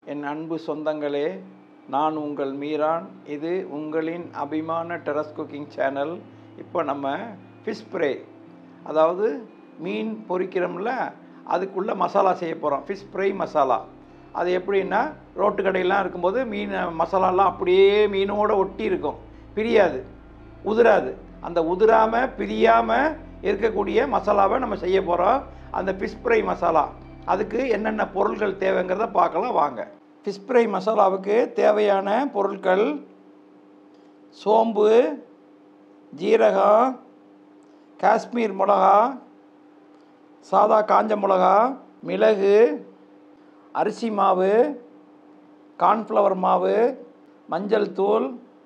என் அன்பு சொந்தங்களே நான் உங்கள் மீரான் இது உங்களின் அபிமான டெரஸ் குக்கிங் சேனல் இப்போ நம்ம ஃபிஷ் ஃப்ரை அதாவது மீன் பொரிக்கிறோம்ல அதுக்குள்ளே மசாலா செய்ய போகிறோம் ஃபிஷ் ஃப்ரை மசாலா அது எப்படின்னா ரோட்டு கடையெல்லாம் இருக்கும்போது மீன் மசாலாலாம் அப்படியே மீனோட ஒட்டி இருக்கும் பிரியாது உதிராது அந்த உதிராமல் பிரியாமல் இருக்கக்கூடிய மசாலாவை நம்ம செய்ய போகிறோம் அந்த ஃபிஷ் ஃப்ரை மசாலா அதுக்கு என்னென்ன பொருட்கள் தேவைங்கிறத பார்க்கலாம் வாங்க ஃபிஷ் ஃப்ரை மசாலாவுக்கு தேவையான பொருட்கள் சோம்பு ஜீரகம் காஷ்மீர் மிளகா சாதா காஞ்ச மிளகா மிளகு அரிசி மாவு கார்ன்ஃப்ளவர் மாவு மஞ்சள் தூள்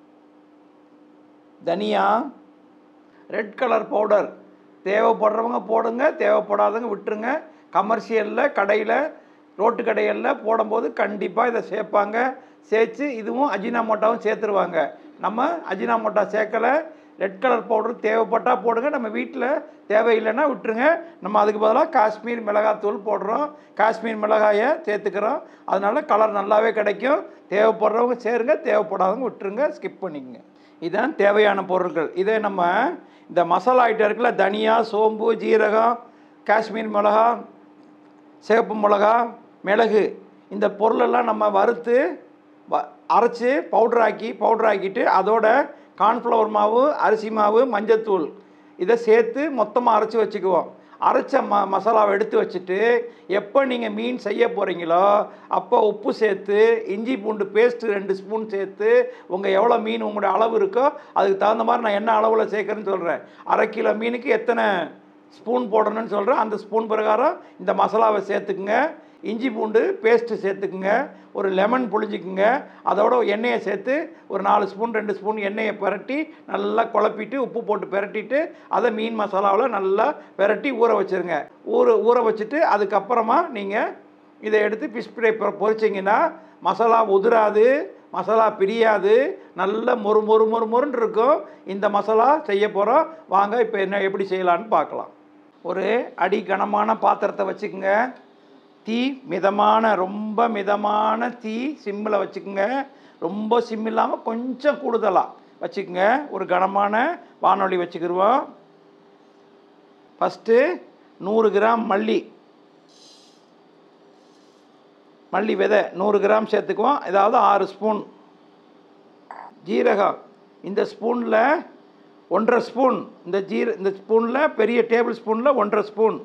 தனியா ரெட் கலர் பவுடர் தேவைப்படுறவங்க போடுங்க தேவைப்படாதவங்க விட்டுருங்க கமர்ஷியலில் கடையில் ரோட்டு கடைகளில் போடும்போது கண்டிப்பாக இதை சேர்ப்பாங்க சேர்த்து இதுவும் அஜினாமோட்டாவும் சேர்த்துருவாங்க நம்ம அஜினாமோட்டா சேர்க்கலை ரெட் கலர் பவுடர் தேவைப்பட்டால் போடுங்க நம்ம வீட்டில் தேவையில்லைன்னா விட்டுருங்க நம்ம அதுக்கு பதிலாக காஷ்மீர் மிளகாத்தூள் போடுறோம் காஷ்மீர் மிளகாயை சேர்த்துக்கிறோம் அதனால கலர் நல்லாவே கிடைக்கும் தேவைப்படுறவங்க சேருங்க தேவைப்படாதவங்க விட்டுருங்க ஸ்கிப் பண்ணிக்கங்க இதுதான் தேவையான பொருட்கள் இதே நம்ம இந்த மசாலா ஐட்டம் இருக்குல்ல தனியா சோம்பு ஜீரகம் காஷ்மீர் மிளகா சிவப்பு மிளகா மிளகு இந்த பொருளெல்லாம் நம்ம வறுத்து வ அரைச்சி பவுட்ராக்கி பவுட்ராக்கிட்டு அதோட கார்ன்ஃப்ளவர் மாவு அரிசி மாவு மஞ்சத்தூள் இதை சேர்த்து மொத்தமாக அரைச்சி வச்சுக்குவோம் அரைச்ச ம மசாலாவை எடுத்து வச்சுட்டு எப்போ நீங்கள் மீன் செய்ய போகிறீங்களோ அப்போ உப்பு சேர்த்து இஞ்சி பூண்டு பேஸ்ட்டு ரெண்டு ஸ்பூன் சேர்த்து உங்கள் எவ்வளோ மீன் உங்களுடைய அளவு இருக்கோ அதுக்கு தகுந்த மாதிரி நான் என்ன அளவில் சேர்க்குறேன்னு சொல்கிறேன் அரை கிலோ மீனுக்கு எத்தனை ஸ்பூன் போடணும்னு சொல்கிறேன் அந்த ஸ்பூன் பிரகாரம் இந்த மசாலாவை சேர்த்துக்குங்க இஞ்சி பூண்டு பேஸ்ட்டு சேர்த்துக்குங்க ஒரு லெமன் புழிஞ்சிக்குங்க அதோட எண்ணெயை சேர்த்து ஒரு நாலு ஸ்பூன் ரெண்டு ஸ்பூன் எண்ணெயை பிரட்டி நல்லா குழப்பிட்டு உப்பு போட்டு பிரட்டிட்டு அதை மீன் மசாலாவில் நல்லா பிரட்டி ஊற வச்சுருங்க ஊற ஊற வச்சுட்டு அதுக்கப்புறமா நீங்கள் இதை எடுத்து ஃபிஷ் ஃப்ரை பொரிச்சிங்கன்னா மசாலா உதிராது மசாலா பிரியாது நல்ல மொறு மொறு மொறு மொறுன்னு இருக்கும் இந்த மசாலா செய்ய போகிறோம் வாங்க இப்போ என்ன எப்படி செய்யலான்னு பார்க்கலாம் ஒரு அடி கனமான பாத்திரத்தை வச்சுக்கோங்க தீ மிதமான ரொம்ப மிதமான தீ சிம்மில் வச்சுக்கோங்க ரொம்ப சிம் இல்லாமல் கொஞ்சம் கூடுதலாக வச்சுக்கோங்க ஒரு கனமான வானொலி வச்சுக்கிடுவோம் ஃபஸ்ட்டு நூறு கிராம் மல்லி மல்லி விதை நூறு கிராம் சேர்த்துக்குவோம் ஏதாவது ஆறு ஸ்பூன் ஜீரகம் இந்த ஸ்பூனில் ஒன்றரை ஸ்பூன் இந்த ஜீர இந்த ஸ்பூனில் பெரிய டேபிள் ஸ்பூனில் ஒன்றரை ஸ்பூன்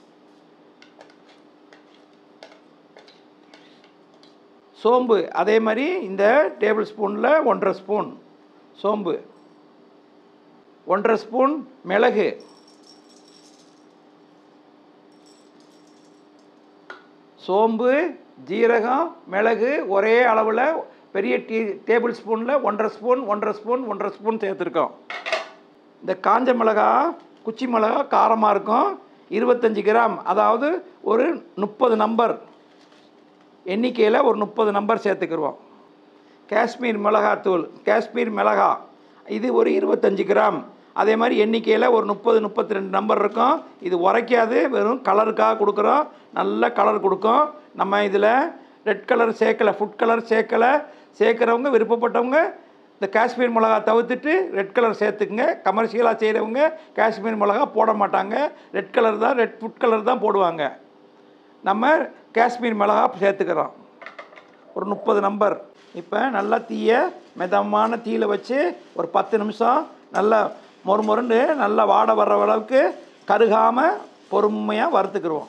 சோம்பு அதே மாதிரி இந்த டேபிள் ஸ்பூனில் ஒன்றரை ஸ்பூன் சோம்பு ஒன்றரை ஸ்பூன் மிளகு சோம்பு ஜீரகம் மிளகு ஒரே அளவில் பெரிய டீ டேபிள் ஸ்பூனில் ஒன்றரை ஸ்பூன் ஒன்றரை ஸ்பூன் ஒன்றரை ஸ்பூன் சேர்த்துருக்கோம் இந்த காஞ்ச மிளகா குச்சி மிளகா காரமாக இருக்கும் இருபத்தஞ்சி கிராம் அதாவது ஒரு முப்பது நம்பர் எண்ணிக்கையில் ஒரு முப்பது நம்பர் சேர்த்துக்கிடுவோம் காஷ்மீர் மிளகாத்தூள் காஷ்மீர் மிளகா இது ஒரு இருபத்தஞ்சி கிராம் அதே மாதிரி எண்ணிக்கையில் ஒரு முப்பது முப்பத்தி ரெண்டு நம்பர் இருக்கும் இது உரைக்காது வெறும் கலருக்காக கொடுக்குறோம் நல்ல கலர் கொடுக்கும் நம்ம இதில் ரெட் கலர் சேர்க்கலை ஃபுட் கலர் சேர்க்கலை சேர்க்குறவங்க விருப்பப்பட்டவங்க இந்த காஷ்மீர் மிளகா தவிர்த்துட்டு ரெட் கலர் சேர்த்துக்குங்க கமர்ஷியலாக செய்கிறவங்க காஷ்மீர் மிளகா போட மாட்டாங்க ரெட் கலர் தான் ரெட் ஃபுட் கலர் தான் போடுவாங்க நம்ம காஷ்மீர் மிளகா சேர்த்துக்கிறோம் ஒரு முப்பது நம்பர் இப்போ நல்லா தீயை மிதமான தீயில் வச்சு ஒரு பத்து நிமிஷம் நல்லா மொறு மொறுண்டு நல்லா வாட வர்ற அளவுக்கு கருகாமல் பொறுமையாக வறுத்துக்கிடுவோம்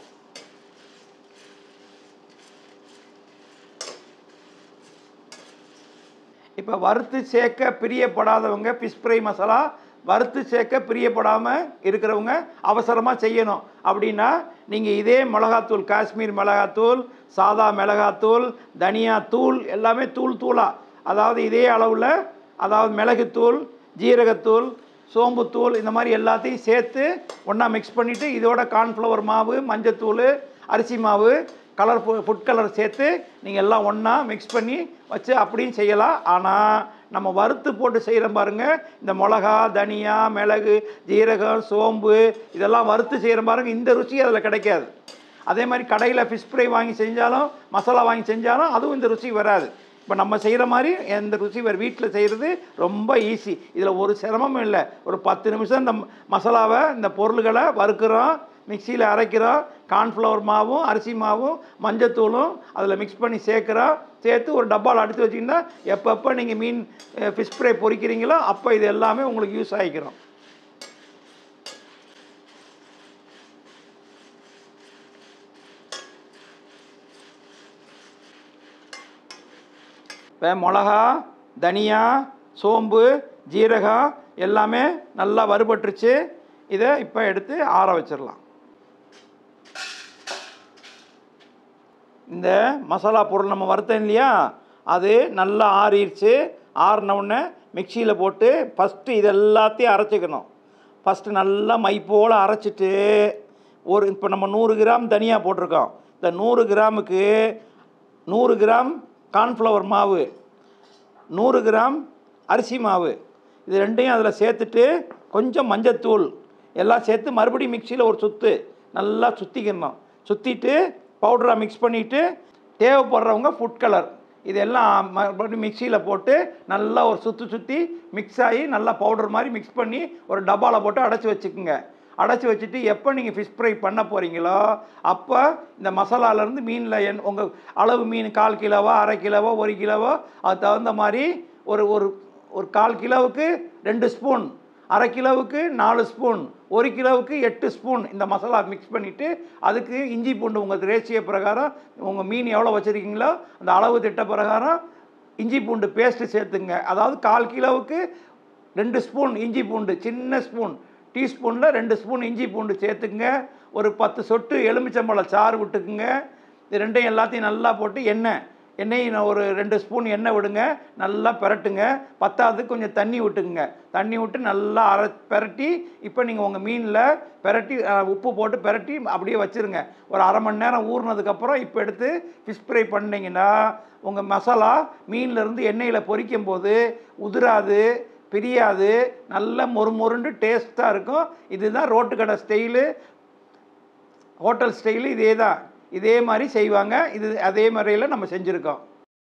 இப்போ வறுத்து சேர்க்க பிரியப்படாதவங்க ஃபிஷ் ஃப்ரை மசாலா வறுத்து சேர்க்க பிரியப்படாமல் இருக்கிறவங்க அவசரமாக செய்யணும் அப்படின்னா நீங்கள் இதே மிளகாத்தூள் காஷ்மீர் மிளகாத்தூள் சாதா மிளகாத்தூள் தனியா தூள் எல்லாமே தூள் தூளாக அதாவது இதே அளவில் அதாவது மிளகுத்தூள் ஜீரகத்தூள் சோம்புத்தூள் இந்த மாதிரி எல்லாத்தையும் சேர்த்து ஒன்றா மிக்ஸ் பண்ணிவிட்டு இதோட கார்ன்ஃப்ளவர் மாவு மஞ்சத்தூள் அரிசி மாவு கலர் ஃபுட் கலர் சேர்த்து நீங்கள் எல்லாம் ஒன்றா மிக்ஸ் பண்ணி வச்சு அப்படியும் செய்யலாம் ஆனால் நம்ம வறுத்து போட்டு செய்கிற பாருங்க இந்த மிளகா தனியா மிளகு ஜீரகம் சோம்பு இதெல்லாம் வறுத்து செய்கிற பாருங்க இந்த ருசி அதில் கிடைக்காது அதே மாதிரி கடையில் ஃபிஷ் ஃப்ரை வாங்கி செஞ்சாலும் மசாலா வாங்கி செஞ்சாலும் அதுவும் இந்த ருசி வராது இப்போ நம்ம செய்கிற மாதிரி எந்த ருசி வேறு வீட்டில் செய்கிறது ரொம்ப ஈஸி இதில் ஒரு சிரமமும் இல்லை ஒரு பத்து நிமிஷம் இந்த மசாலாவை இந்த பொருள்களை வறுக்கிறோம் மிக்சியில் அரைக்கிறோம் கார்ன்ஃப்ளவர் மாவும் அரிசி மாவும் மஞ்சத்தூளும் அதில் மிக்ஸ் பண்ணி சேர்க்குறோம் சேர்த்து ஒரு டப்பாவில் அடித்து வச்சிங்கன்னா எப்பப்போ நீங்கள் மீன் ஃபிஷ் ஃப்ரை பொரிக்கிறீங்களோ அப்போ இது எல்லாமே உங்களுக்கு யூஸ் ஆகிக்கிறோம் இப்போ மிளகா தனியா சோம்பு ஜீரகம் எல்லாமே நல்லா வறுபட்டுருச்சு இதை இப்போ எடுத்து ஆற வச்சிடலாம் இந்த மசாலா பொருள் நம்ம வறுத்தோம் இல்லையா அது நல்லா ஆறிடுச்சு ஆறினவுடனே மிக்சியில் போட்டு ஃபஸ்ட்டு இது எல்லாத்தையும் அரைச்சிக்கணும் ஃபஸ்ட்டு நல்லா மை போல் அரைச்சிட்டு ஒரு இப்போ நம்ம நூறு கிராம் தனியாக போட்டிருக்கோம் இந்த நூறு கிராமுக்கு நூறு கிராம் கார்ன்ஃப்ளவர் மாவு நூறு கிராம் அரிசி மாவு இது ரெண்டையும் அதில் சேர்த்துட்டு கொஞ்சம் மஞ்சத்தூள் எல்லாம் சேர்த்து மறுபடியும் மிக்சியில் ஒரு சுற்று நல்லா சுற்றிக்கணும் சுற்றிட்டு பவுடராக மிக்ஸ் பண்ணிவிட்டு தேவைப்படுறவங்க ஃபுட் கலர் இதெல்லாம் மறுபடியும் மிக்சியில் போட்டு நல்லா ஒரு சுற்றி சுற்றி மிக்ஸ் ஆகி நல்லா பவுடர் மாதிரி மிக்ஸ் பண்ணி ஒரு டப்பாவில் போட்டு அடைச்சி வச்சுக்குங்க அடைச்சி வச்சுட்டு எப்போ நீங்கள் ஃபிஷ் ஃப்ரை பண்ண போகிறீங்களோ அப்போ இந்த மசாலாலேருந்து மீனில் என் உங்கள் அளவு மீன் கால் கிலோவோ அரை கிலோவோ ஒரு கிலோவோ அது தகுந்த மாதிரி ஒரு ஒரு ஒரு கால் கிலோவுக்கு ரெண்டு ஸ்பூன் அரை கிலோவுக்கு நாலு ஸ்பூன் ஒரு கிலோவுக்கு எட்டு ஸ்பூன் இந்த மசாலா மிக்ஸ் பண்ணிவிட்டு அதுக்கு இஞ்சி பூண்டு உங்கள் ரேஷியோ பிரகாரம் உங்கள் மீன் எவ்வளோ வச்சுருக்கீங்களோ அந்த அளவு திட்ட பிரகாரம் இஞ்சி பூண்டு பேஸ்ட்டு சேர்த்துங்க அதாவது கால் கிலோவுக்கு ரெண்டு ஸ்பூன் இஞ்சி பூண்டு சின்ன ஸ்பூன் டீஸ்பூனில் ரெண்டு ஸ்பூன் இஞ்சி பூண்டு சேர்த்துக்குங்க ஒரு பத்து சொட்டு எலுமிச்சம்பழம் சாறு விட்டுக்குங்க இது ரெண்டையும் எல்லாத்தையும் நல்லா போட்டு எண்ணெய் எண்ணெய் நான் ஒரு ரெண்டு ஸ்பூன் எண்ணெய் விடுங்க நல்லா பெரட்டுங்க பத்தாவது கொஞ்சம் தண்ணி விட்டுக்குங்க தண்ணி விட்டு நல்லா அரை பெரட்டி இப்போ நீங்கள் உங்கள் மீனில் பெரட்டி அஹ், உப்பு போட்டு பெரட்டி அப்படியே வச்சுருங்க ஒரு அரை மணி நேரம் ஊறினதுக்கப்புறம் இப்போ எடுத்து ஃபிஷ் ஃப்ரை பண்ணிங்கன்னா உங்கள் மசாலா மீன்லேருந்து எண்ணெயில் பொரிக்கும் போது உதிராது பிரியாது நல்ல மொறு மொருண்டு டேஸ்ட்டாக இருக்கும் இதுதான் ரோட்டு கடை ஸ்டைலு ஹோட்டல் ஸ்டைலு இதே தான் இதே மாதிரி செய்வாங்க இது அதே முறையில் நம்ம செஞ்சுருக்கோம்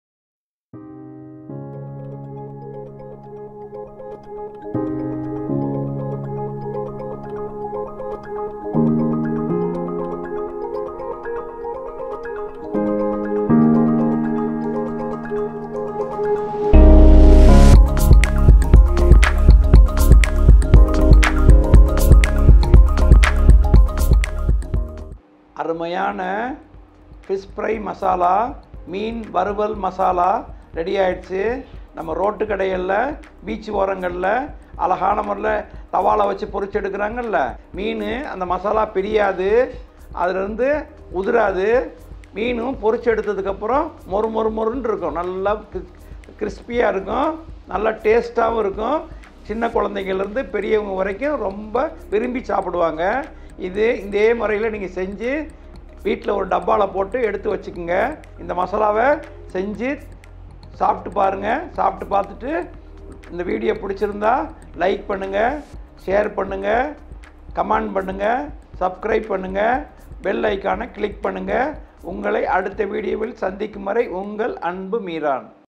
அருமையான ஃபிஷ் ஃப்ரை மசாலா மீன் வறுவல் மசாலா ரெடி ஆயிடுச்சு நம்ம ரோட்டு கடைகளில் பீச் ஓரங்களில் அழகான முறையில் தவாலை வச்சு பொரிச்சு எடுக்கிறாங்கல்ல மீன் அந்த மசாலா பிரியாது அதுலேருந்து உதிராது மீனும் பொரிச்சு எடுத்ததுக்கப்புறம் மொறு மொறு மொறுன்னு இருக்கும் நல்லா கிறிஸ்பியாக இருக்கும் நல்லா டேஸ்ட்டாகவும் இருக்கும் சின்ன குழந்தைங்கள்லேருந்து பெரியவங்க வரைக்கும் ரொம்ப விரும்பி சாப்பிடுவாங்க இது இதே முறையில் நீங்கள் செஞ்சு வீட்டில் ஒரு டப்பாவில் போட்டு எடுத்து வச்சுக்கோங்க இந்த மசாலாவை செஞ்சு சாப்பிட்டு பாருங்கள் சாப்பிட்டு பார்த்துட்டு இந்த வீடியோ பிடிச்சிருந்தா லைக் பண்ணுங்கள் ஷேர் பண்ணுங்கள் கமெண்ட் பண்ணுங்கள் சப்ஸ்கிரைப் பண்ணுங்கள் பெல் ஐக்கானை கிளிக் பண்ணுங்கள் உங்களை அடுத்த வீடியோவில் சந்திக்கும் வரை உங்கள் அன்பு மீரான்